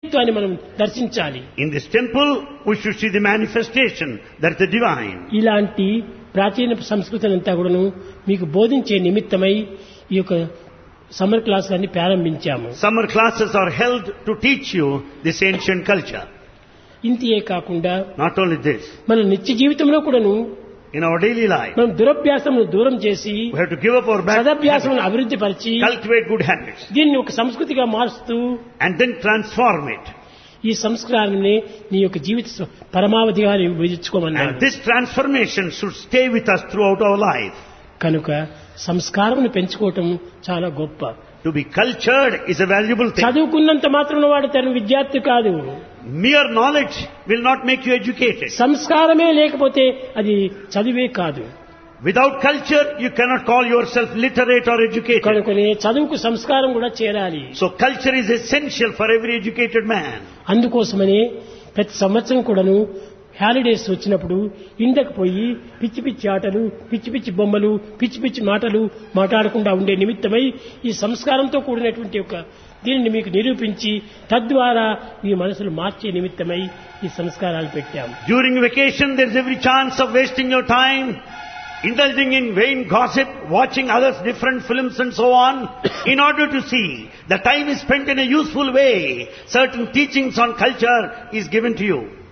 అని మనం దర్శించాలి In this temple, we should see the manifestation that the divine. ఇలాంటి ప్రాచీన సంస్కృతిని అంతా కూడాను మీకు బోధించే నిమిత్తమై ఈ యొక్క సమ్మర్ క్లాసులన్నీ ప్రారంభించాము Summer classes are held to teach you this ancient culture. ఇంతియే కాకుండా Not only this, మన నిత్య జీవితంలో కూడాను in our daily life, మనం దురభ్యాసమును దూరం చేసి we have to give up our bad సదభ్యాసమును habits, అభివృద్ధి పరిచి cultivate good habits, దీన్ని ఒక సంస్కృతిగా మారుస్తూ and then transform it. ఈ సంస్కారాన్ని నీ యొక్క జీవిత స్వ- పరమావధిగా నీవు విధించుకోమన్నాడు And this transformation should stay with us throughout our life. కనుక సంస్కారమును పెంచుకోవటం చాలా గొప్ప To be cultured is a valuable thing. చదువుకున్నంత మాత్రం వాడు తన విద్యార్థి కాదు Mere knowledge will not make you educated. సంస్కారమే లేకపోతే అది చదివే కాదు Without culture, you cannot call yourself literate or educated. కనుకనే చదువుకు సంస్కారం కూడా చేరాలి So culture is essential for every educated man. అందుకోసమనే ప్రతి సంవత్సరం కూడాను హాలిడేస్ వచ్చినప్పుడు ఇండకు పోయి పిచ్చి పిచ్చి ఆటలు పిచ్చి పిచ్చి బొమ్మలు పిచ్చి పిచ్చి మాటలు మాట్లాడకుండా ఉండే నిమిత్తమై ఈ సంస్కారంతో కూడినటువంటి ఒక దీనిని మీకు నిరూపించి తద్వారా మీ మనసులు మార్చే నిమిత్తమై ఈ సంస్కారాలు పెట్టాము During vacation, there's every chance of wasting your time, indulging in vain gossip, watching others' different films and so on, in order to see the time is spent in a useful way. Certain teachings on culture is given to you.